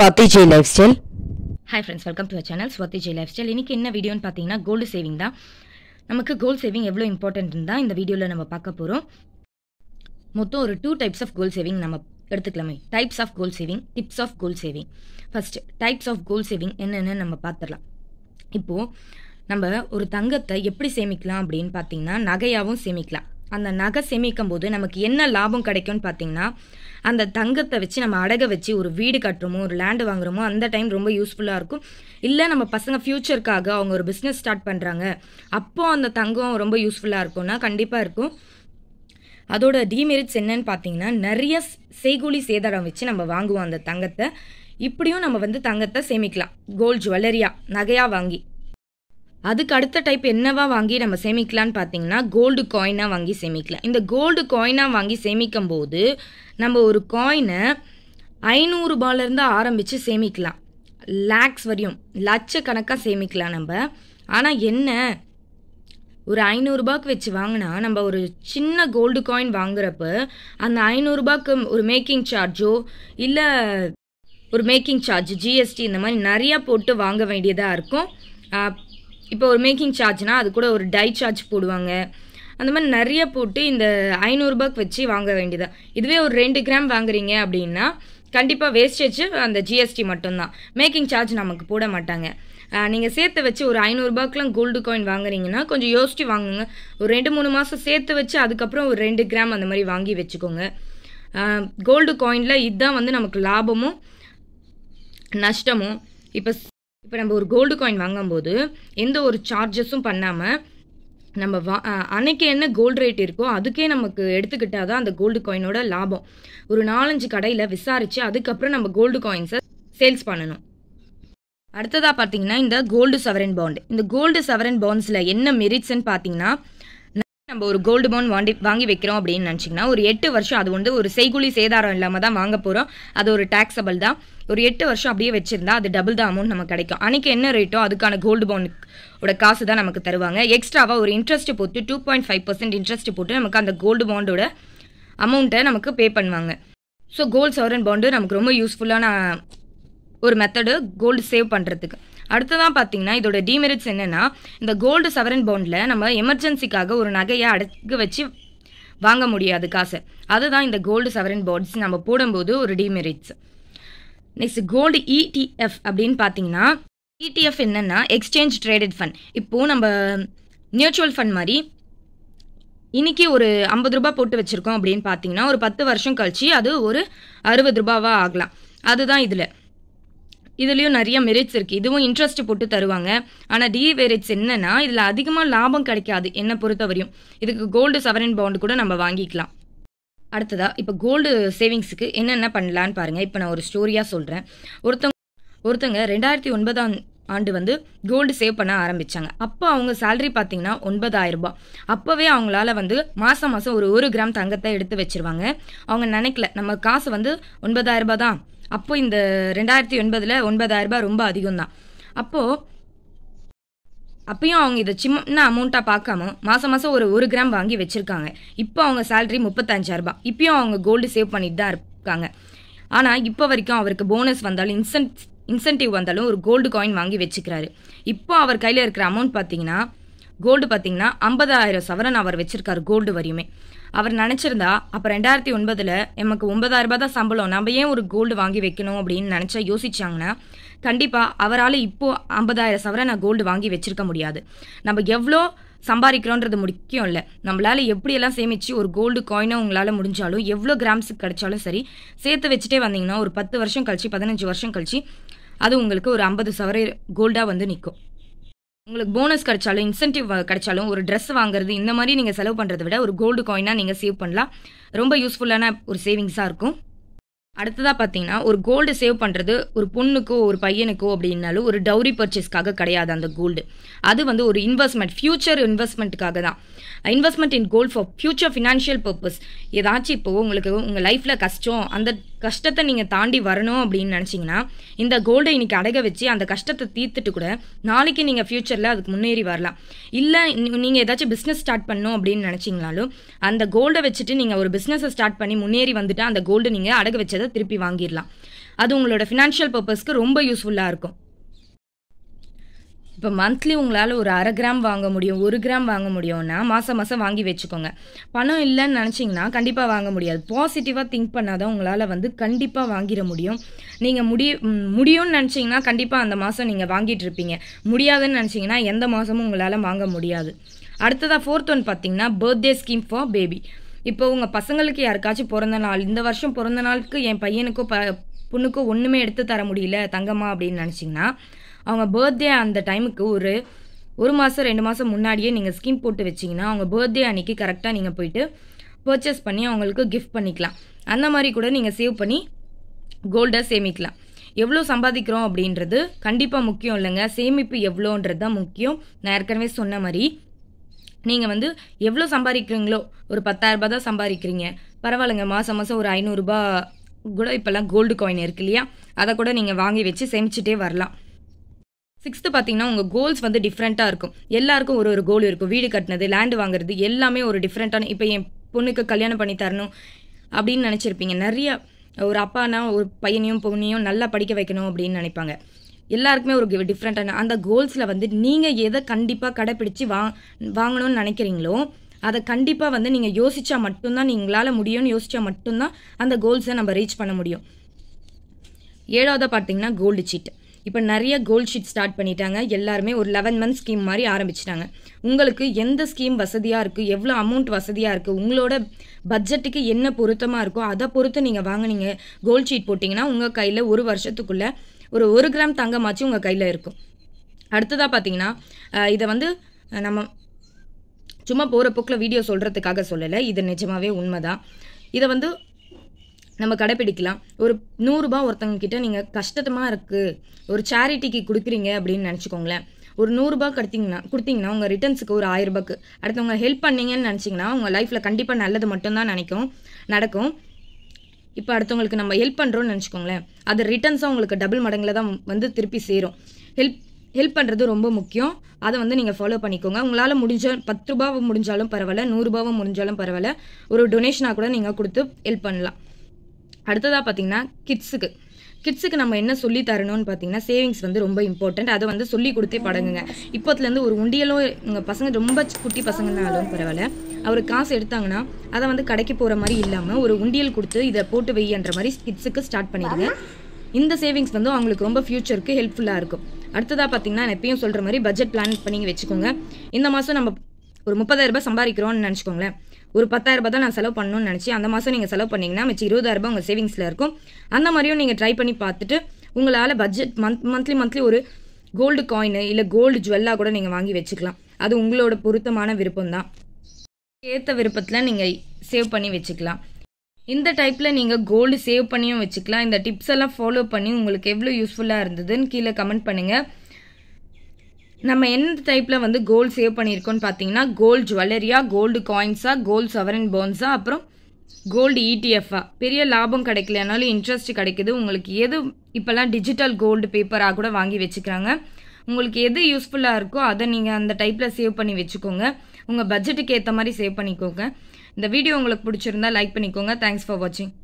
Swathi ji lifestyle hi friends welcome to channel Swathi Jai lifestyle இன்றைக்கி என்ன வீடியோன்னு பார்த்தீங்கன்னா கோல்டு சேவிங் தான் நமக்கு கோல்டு சேவிங் எவ்வளோ இம்பார்ட்டன்ட் தான் இந்த வீடியோவில் நம்ம பார்க்க போகிறோம் மொத்தம் ஒரு two types of gold saving நம்ம எடுத்துக்கலாமே types of gold saving tips of gold saving first types of gold saving என்னென்னு நம்ம பார்த்துடலாம் இப்போது நம்ம ஒரு தங்கத்தை எப்படி சேமிக்கலாம் அப்படின்னு பார்த்தீங்கன்னா நகையாகவும் சேமிக்கலாம் அந்த நகை சேமிக்கும் போது நமக்கு என்ன லாபம் கிடைக்கும்னு பார்த்தீங்கன்னா அந்த தங்கத்தை வச்சு நம்ம அடக வச்சு ஒரு வீடு கட்டுறோமோ ஒரு லேண்டு வாங்குறோமோ அந்த டைம் ரொம்ப யூஸ்ஃபுல்லாக இருக்கும் இல்லை நம்ம பசங்க ஃப்யூச்சருக்காக அவங்க ஒரு பிஸ்னஸ் ஸ்டார்ட் பண்ணுறாங்க அப்போ அந்த தங்கம் ரொம்ப யூஸ்ஃபுல்லாக இருக்கும்னா கண்டிப்பாக இருக்கும் அதோட டிமெரிட்ஸ் என்னன்னு பார்த்தீங்கன்னா நிறைய ஸ்- செய்கூலி சேதாரம் வச்சு நம்ம வாங்குவோம் அந்த தங்கத்தை இப்படியும் நம்ம வந்து தங்கத்தை சேமிக்கலாம் கோல்ட் ஜுவல்லரியா நகையாக வாங்கி அதுக்கு அடுத்த டைப் என்னவா வாங்கி நம்ம சேமிக்கலாம்னு பார்த்தீங்கன்னா கோல்டு காயினாக வாங்கி சேமிக்கலாம் இந்த கோல்டு காயினாக வாங்கி சேமிக்கும் போது நம்ம ஒரு காயினை ஐநூறுரூபாலேருந்து ஆரம்பித்து சேமிக்கலாம் லேக்ஸ் வரையும் லட்சக்கணக்காக சேமிக்கலாம் நம்ம ஆனால் என்ன ஒரு ஐநூறுரூபாக்கு வச்சு வாங்கினா நம்ம ஒரு சின்ன கோல்டு காயின் வாங்குறப்ப அந்த ஐநூறுரூபாக்கு ஒரு மேக்கிங் சார்ஜோ இல்லை ஒரு மேக்கிங் சார்ஜ் ஜிஎஸ்டி இந்த மாதிரி நிறையா போட்டு வாங்க வேண்டியதாக இருக்கும் ஆஹ் இப்போ ஒரு மேக்கிங் சார்ஜ்னா அது கூட ஒரு டை சார்ஜ் போடுவாங்க அந்த மாதிரி நிறைய போட்டு இந்த ஐநூறுரூபாக்கு வச்சு வாங்க வேண்டியதா இதுவே ஒரு ரெண்டு கிராம் வாங்குறீங்க அப்படின்னா கண்டிப்பாக வேஸ்டேஜ் அந்த ஜிஎஸ்டி மட்டும்தான் மேக்கிங் சார்ஜ் நமக்கு போட மாட்டாங்க நீங்கள் சேர்த்து வச்சு ஒரு ஐநூறுரூபாக்கெலாம் கோல்டு காயின் வாங்குறீங்கன்னா கொஞ்சம் யோசிச்சு வாங்குங்க ஒரு ரெண்டு மூணு மாதம் சேர்த்து வச்சு அதுக்கப்புறம் ஒரு ரெண்டு கிராம் அந்த மாதிரி வாங்கி வச்சுக்கோங்க கோல்டு காயினில் இதுதான் வந்து நமக்கு லாபமும் நஷ்டமும் இப்போ இப்போ நம்ம ஒரு கோல்டு காயின் வாங்கும்போது எந்த ஒரு சார்ஜஸும் பண்ணாமல் நம்ம வா அஹ் அன்னைக்கு என்ன கோல்டு ரேட் இருக்கோ அதுக்கே நமக்கு எடுத்துக்கிட்டால் தான் அந்த கோல்டு காயினோட லாபம் ஒரு நாலஞ்சு கடையில் விசாரித்து அதுக்கப்புறம் நம்ம கோல்டு காயின்ஸை சேல்ஸ் பண்ணணும் அடுத்ததாக பார்த்தீங்கன்னா இந்த கோல்டு சவரன் பாண்ட் இந்த கோல்டு சவரன் பாண்ட்ஸில் என்ன மெரிட்ஸ்ன்னு பார்த்தீங்கன்னா நம்ம ஒரு கோல்டு பாண்ட் வாங்கி வாங்கி வைக்கிறோம் அப்படின்னு நினச்சிங்கன்னா ஒரு எட்டு வருஷம் அது வந்து ஒரு செய்குலி சேதாரம் இல்லாமல் தான் வாங்க போகிறோம் அது ஒரு டேக்ஸபிள் தான் ஒரு எட்டு வருஷம் அப்படியே வச்சிருந்தா அது டபுள் தான் அமௌண்ட் நமக்கு கிடைக்கும் அன்னைக்கு என்ன ரேட்டோ அதுக்கான கோல்டு பாண்டோட காசு தான் நமக்கு தருவாங்க எக்ஸ்ட்ராவாக ஒரு இன்ட்ரெஸ்ட் போட்டு two point five percent interest போட்டு நமக்கு அந்த கோல்டு பாண்டோட அமௌண்ட்டை நமக்கு பே பண்ணுவாங்க ஸோ கோல்டு சவரன் பாண்டு நமக்கு ரொம்ப யூஸ்ஃபுல்லான ஒரு மெத்தடு கோல்டு சேவ் பண்ணுறதுக்கு அடுத்ததாக பார்த்தீங்கன்னா இதோட டிமெரிட்ஸ் என்னென்னா இந்த கோல்டு சவரன் பாண்டில் நம்ம எமர்ஜென்சிக்காக ஒரு நகையை அடகு வச்சு வாங்க முடியாது காசு அதுதான் இந்த கோல்டு சவரன் பாண்ட்ஸ் நம்ம போடும்போது ஒரு டிமெரிட்ஸ் நெக்ஸ்ட் கோல்டு இடிஎஃப் அப்படின்னு பார்த்தீங்கன்னா இடிஎஃப் என்னன்னா எக்ஸ்சேஞ்ச் ட்ரேடட் ஃபண்ட் இப்போது நம்ம மியூச்சுவல் ஃபண்ட் மாதிரி இன்னைக்கு ஒரு ஐம்பது ரூபாய் போட்டு வச்சுருக்கோம் அப்படின்னு பார்த்தீங்கன்னா ஒரு பத்து வருஷம் கழிச்சு அது ஒரு அறுபது ரூபாவாக ஆகலாம் அதுதான் இதில் இதுலேயும் நிறைய மெரிட்ஸ் இருக்குது இதுவும் இன்ட்ரெஸ்ட் போட்டு தருவாங்க ஆனால் டிமெரிட்ஸ் என்னன்னா இதில் அதிகமாக லாபம் கிடைக்காது என்னை பொறுத்தவரையும் இதுக்கு கோல்டு சவரன் பாண்டு கூட நம்ம வாங்கிக்கலாம் அடுத்ததா இப்போ கோல்டு சேவிங்ஸுக்கு என்னென்ன பண்ணலான்னு பாருங்கள் இப்போ நான் ஒரு ஸ்டோரியாக சொல்கிறேன் ஒருத்தவங்க ஒருத்தங்க ரெண்டாயிரத்தி ஒன்பதாம் ஆண்டு வந்து கோல்டு சேவ் பண்ண ஆரம்பிச்சாங்க அப்போ அவங்க சேலரி பார்த்தீங்கன்னா ஒன்பதாயிரம் ரூபாய் அப்போவே அவங்களால வந்து மாதம் மாதம் ஒரு ஒரு கிராம் தங்கத்தை எடுத்து வச்சிருவாங்க அவங்க நினைக்கல நம்ம காசு வந்து ஒன்பதாயிரம் ரூபாய் தான் அப்போ இந்த ரெண்டாயிரத்தி ஒன்பதில் ஒன்பதாயிரம் ரூபாய் ரொம்ப அதிகம் தான் அப்போது அப்பயும் அவங்க இதை சின்ன அமௌண்ட்டாக பார்க்காம மாதம் மாதம் ஒரு ஒரு கிராம் வாங்கி வச்சுருக்காங்க இப்போ அவங்க சேலரி முப்பத்தஞ்சாயிரம் ரூபாய் இப்பயும் அவங்க கோல்டு சேவ் பண்ணிட்டு தான் இருக்காங்க ஆனால் இப்போ வரைக்கும் அவருக்கு போனஸ் வந்தாலும் இன்சென்ட் இன்சென்டிவ் வந்தாலும் ஒரு கோல்டு காயின் வாங்கி வச்சுக்கிறாரு இப்போ அவர் கையில் இருக்கிற அமௌண்ட் பார்த்தீங்கன்னா கோல்டு பார்த்தீங்கன்னா ஐம்பதாயிரம் சவரன் அவர் வச்சிருக்காரு கோல்டு வரையுமே அவர் நினச்சிருந்தா அப்போ ரெண்டாயிரத்தி ஒன்பதில் எமக்கு ஒன்பதாயிரம் ரூபாய் தான் சம்பளம் நம்ம ஏன் ஒரு கோல்டு வாங்கி வைக்கணும் அப்படின்னு நினச்சா யோசிச்சாங்கன்னா கண்டிப்பாக அவரால் இப்போ ஐம்பதாயிரம் சவரன் நான் கோல்டு வாங்கி வச்சிருக்க முடியாது நம்ம எவ்வளோ சம்பாதிக்கிறோன்றது முக்கியம் இல்லை நம்மளால எப்படியெல்லாம் சேமிச்சு ஒரு கோல்டு காயினை உங்களால் முடிஞ்சாலும் எவ்வளோ கிராம்ஸுக்கு கிடைச்சாலும் சரி சேர்த்து வச்சுட்டே வந்தீங்கன்னா ஒரு பத்து வருஷம் கழிச்சு பதினஞ்சு வருஷம் கழிச்சு அது உங்களுக்கு ஒரு ஐம்பது சவர கோல்டாக வந்து நிற்கும் உங்களுக்கு போனஸ் கிடைச்சாலும் இன்சென்டிவ் கிடைச்சாலும் ஒரு Dress வாங்குறது இந்த மாதிரி நீங்கள் செலவு பண்ணுறதை விட ஒரு கோல்டு காயினாக நீங்கள் சேவ் பண்ணலாம் ரொம்ப யூஸ்ஃபுல்லான ஒரு சேவிங்ஸாக இருக்கும் அடுத்ததாக பார்த்தீங்கன்னா ஒரு கோல்டு சேவ் பண்ணுறது ஒரு பொண்ணுக்கோ ஒரு பையனுக்கோ அப்படின்னாலும் ஒரு டவுரி பர்ச்சேஸ்க்காக கிடையாது அந்த கோல்டு அது வந்து ஒரு இன்வெஸ்ட்மெண்ட் ஃபியூச்சர் இன்வெஸ்ட்மெண்ட்டுக்காக தான் investment in gold for future financial purpose ஏதாச்சும் இப்போ உங்களுக்கு உங்கள் லைஃப்பில் கஷ்டம் அந்த கஷ்டத்தை நீங்கள் தாண்டி வரணும் அப்படின்னு நினச்சிங்கன்னா இந்த கோல்டை இன்னைக்கு அடக வச்சு அந்த கஷ்டத்தை தீர்த்துட்டு கூட நாளைக்கு நீங்கள் ஃப்யூச்சரில் அதுக்கு முன்னேறி வரலாம் இல்லை நீங்கள் ஏதாச்சும் பிஸ்னஸ் ஸ்டார்ட் பண்ணணும் அப்படின்னு நினச்சிங்கனாலும் அந்த கோல்டை வச்சுட்டு நீங்கள் ஒரு பிஸ்னஸை ஸ்டார்ட் பண்ணி முன்னேறி வந்துட்டு அந்த கோல்டு நீங்கள் அடகு வச்சதை திருப்பி வாங்கிடலாம் அது உங்களோட ஃபினான்ஷியல் பர்பஸ்க்கு ரொம்ப யூஸ்ஃபுல்லாக இருக்கும் இப்போ மந்த்லி உங்களால் ஒரு அரை கிராம் வாங்க முடியும் ஒரு கிராம் வாங்க முடியும்னா மாதம் மாதம் வாங்கி வச்சுக்கோங்க பணம் இல்லைன்னு நினச்சிங்கன்னா கண்டிப்பாக வாங்க முடியாது பாசிட்டிவாக திங்க் பண்ணாதான் உங்களால் வந்து கண்டிப்பாக வாங்கிட முடியும் நீங்கள் முடிய ம், முடியும்னு நினச்சிங்கன்னா கண்டிப்பாக அந்த மாதம் நீங்கள் வாங்கிட்டு இருப்பீங்க முடியாதுன்னு நினச்சிங்கன்னா எந்த மாதமும் உங்களால் வாங்க முடியாது அடுத்ததாக ஃபோர்த் ஒன் பார்த்தீங்கன்னா பர்த்டே ஸ்கீம் ஃபார் பேபி இப்போ உங்கள் பசங்களுக்கு யாருக்காச்சும் பிறந்த நாள் இந்த வருஷம் பிறந்த நாளுக்கு என் பையனுக்கோ ப பொண்ணுக்கோ ஒன்றுமே எடுத்து தர முடியல தங்கம்மா அப்படின்னு நினச்சிங்கன்னா அவங்க பர்த்டே அந்த டைமுக்கு ஒரு ஒரு மாதம் ரெண்டு மாதம் முன்னாடியே நீங்கள் ஸ்கீம் போட்டு வச்சிங்கன்னா அவங்க பர்த்டே அன்னைக்கு கரெக்டாக நீங்கள் போயிட்டு பர்ச்சேஸ் பண்ணி அவங்களுக்கு கிஃப்ட் பண்ணிக்கலாம் அந்த மாதிரி கூட நீங்கள் சேவ் பண்ணி கோல்டை சேமிக்கலாம் எவ்வளோ சம்பாதிக்கிறோம் அப்படின்றது கண்டிப்பாக முக்கியம் இல்லைங்க சேமிப்பு எவ்வளோன்றது தான் முக்கியம் நான் ஏற்கனவே சொன்ன மாதிரி நீங்கள் வந்து எவ்வளோ சம்பாதிக்கிறீங்களோ ஒரு பத்தாயிரரூபா தான் சம்பாதிக்கிறீங்க பரவாயில்லைங்க மாதம் மாதம் ஒரு ஐநூறுரூபா கூட இப்போல்லாம் கோல்டு காயின் இருக்கு இல்லையா அதை கூட நீங்கள் வாங்கி வச்சு சேமிச்சிட்டே வரலாம் சிக்ஸ்த்து பார்த்தீங்கன்னா உங்கள் கோல்ஸ் வந்து டிஃப்ரெண்ட்டாக இருக்கும் எல்லாருக்கும் ஒரு ஒரு கோல் இருக்கும் வீடு கட்டினது லேண்டு வாங்குறது எல்லாமே ஒரு டிஃப்ரெண்ட்டான இப்போ என் பொண்ணுக்கு கல்யாணம் பண்ணி தரணும் அப்படின்னு நினச்சிருப்பீங்க நிறைய ஒரு அப்பானா ஒரு பையனையும் பொண்ணையும் நல்லா படிக்க வைக்கணும் அப்படின்னு நினைப்பாங்க எல்லாருக்குமே ஒரு டிஃப்ரெண்ட்டான அந்த கோல்ஸில் வந்து நீங்கள் எதை கண்டிப்பாக கடைப்பிடிச்சு வா வாங்கணும்னு நினைக்கிறீங்களோ அதை கண்டிப்பாக வந்து நீங்கள் யோசிச்சா மட்டும்தான் நீங்களால் முடியும்னு யோசிச்சா மட்டும்தான் அந்த கோல்ஸை நம்ம ரீச் பண்ண முடியும் ஏழாவதாக பார்த்தீங்கன்னா கோல்டு சீட் இப்போ நிறைய கோல்டு ஷீட் ஸ்டார்ட் பண்ணிட்டாங்க எல்லாருமே ஒரு லெவன் மந்த் ஸ்கீம் மாதிரி ஆரம்பிச்சிட்டாங்க உங்களுக்கு எந்த ஸ்கீம் வசதியாக இருக்குது எவ்வளோ அமௌண்ட் வசதியாக இருக்குது உங்களோட பட்ஜெட்டுக்கு என்ன பொருத்தமாக இருக்கோ அதை பொறுத்து நீங்கள் வாங்குனீங்க கோல்டு ஷீட் போட்டிங்கன்னா உங்கள் கையில் ஒரு வருஷத்துக்குள்ளே ஒரு ஒரு கிராம் தங்கமாச்சு உங்கள் கையில் இருக்கும் அடுத்ததாக பார்த்தீங்கன்னா அஹ், இதை வந்து அஹ், நம்ம சும்மா போகிற போக்கில் வீடியோ சொல்கிறதுக்காக சொல்லலை இது நிஜமாவே உண்மைதான் இதை வந்து நம்ம கடைப்பிடிக்கலாம் ஒரு நூறுரூபா ஒருத்தங்க கிட்ட நீங்கள் கஷ்டமாக இருக்குது ஒரு சேரிட்டிக்கு கொடுக்குறீங்க அப்படின்னு நினச்சிக்கோங்களேன் ஒரு நூறுரூபா கொடுத்தீங்கன்னா கொடுத்தீங்கன்னா உங்கள் ரிட்டர்ன்ஸுக்கு ஒரு ஆயிரம் ரூபாய்க்கு அடுத்தவங்க ஹெல்ப் பண்ணீங்கன்னு நினச்சிங்கன்னா உங்கள் லைஃப்பில் கண்டிப்பாக நல்லது மட்டும்தான் நினைக்கும் நடக்கும் இப்போ அடுத்தவங்களுக்கு நம்ம ஹெல்ப் பண்ணுறோம்னு நினச்சிக்கோங்களேன் அது ரிட்டர்ன்ஸாக உங்களுக்கு டபுள் மடங்கில் தான் வந்து திருப்பி சேரும் ஹெல்ப் ஹெல்ப் பண்ணுறது ரொம்ப முக்கியம் அதை வந்து நீங்கள் ஃபாலோ பண்ணிக்கோங்க உங்களால் முடிஞ்ச பத்து ரூபாவை முடிஞ்சாலும் பரவாயில்ல நூறுரூபாவை முடிஞ்சாலும் பரவாயில்ல ஒரு டொனேஷனாக கூட நீங்கள் கொடுத்து ஹெல்ப் பண்ணலாம் அடுத்ததாக பார்த்தீங்கன்னா கிட்ஸுக்கு கிட்ஸுக்கு நம்ம என்ன சொல்லி தரணும்னு பார்த்தீங்கன்னா சேவிங்ஸ் வந்து ரொம்ப இம்பார்ட்டன்ட் அதை வந்து சொல்லி கொடுத்தே பழகுங்க இப்போத்துலேருந்து ஒரு உண்டியலும் உங்கள் பசங்க ரொம்ப குட்டி பசங்கனாலும் பரவாயில்ல அவர் காசு எடுத்தாங்கன்னா அதை வந்து கடைக்கு போகிற மாதிரி இல்லாமல் ஒரு உண்டியல் கொடுத்து இதை போட்டு வையன்ற மாதிரி கிட்ஸுக்கு ஸ்டார்ட் பண்ணிடுங்க இந்த சேவிங்ஸ் வந்து அவங்களுக்கு ரொம்ப ஃப்யூச்சருக்கு ஹெல்ப்ஃபுல்லாக இருக்கும் அடுத்ததாக பார்த்தீங்கன்னா நான் எப்பயும் சொல்கிற மாதிரி பட்ஜெட் பிளான் பண்ணி வச்சுக்கோங்க இந்த மாதம் நம்ம ஒரு முப்பதாயிரம் ரூபாய் சம்பாதிக்கிறோம்னு நினச்சிக்கோங்களேன் ஒரு பத்தாயிரம் ரூபாய் தான் நான் செலவு பண்ணணும்னு நினச்சி அந்த மாதம் நீங்கள் செலவு பண்ணீங்கன்னா மிச்சம் இருபதாயிரம் ரூபாய் உங்கள் சேவிங்ஸில் இருக்கும் அந்த மாதிரியும் நீங்கள் ட்ரை பண்ணி பார்த்துட்டு உங்களால் பட்ஜெட் மந்த் மந்த்லி மந்த்லி ஒரு கோல்டு காயின் இல்லை கோல்டு ஜுவல்லாக கூட நீங்கள் வாங்கி வச்சுக்கலாம் அது உங்களோட பொருத்தமான விருப்பம் தான் ஏற்ற விருப்பத்தில் நீங்கள் சேவ் பண்ணி வச்சுக்கலாம் இந்த டைப்பில் நீங்கள் கோல்டு சேவ் பண்ணியும் வச்சுக்கலாம் இந்த டிப்ஸ் எல்லாம் ஃபாலோ பண்ணி உங்களுக்கு எவ்வளோ யூஸ்ஃபுல்லாக இருந்ததுன்னு கீழே கமெண்ட் பண்ணுங்கள் நம்ம எந்த டைப்பில் வந்து கோல்டு சேவ் பண்ணியிருக்கோம்னு பார்த்தீங்கன்னா கோல்டு ஜுவல்லரியா கோல்டு காயின்ஸா கோல்டு சவரன் போன்ஸா அப்புறம் கோல்டு இடிஎஃப்ஆ பெரிய லாபம் கிடைக்கலனாலும் இன்ட்ரெஸ்ட் கிடைக்குது உங்களுக்கு எது இப்போல்லாம் டிஜிட்டல் கோல்டு பேப்பராக கூட வாங்கி வச்சுக்கிறாங்க உங்களுக்கு எது யூஸ்ஃபுல்லாக இருக்கோ அதை நீங்கள் அந்த டைப்பில் சேவ் பண்ணி வச்சுக்கோங்க உங்கள் பட்ஜெட்டுக்கு ஏற்ற மாதிரி சேவ் பண்ணிக்கோங்க இந்த வீடியோ உங்களுக்கு பிடிச்சிருந்தா லைக் பண்ணிக்கோங்க தேங்க்ஸ் ஃபார் வாட்சிங்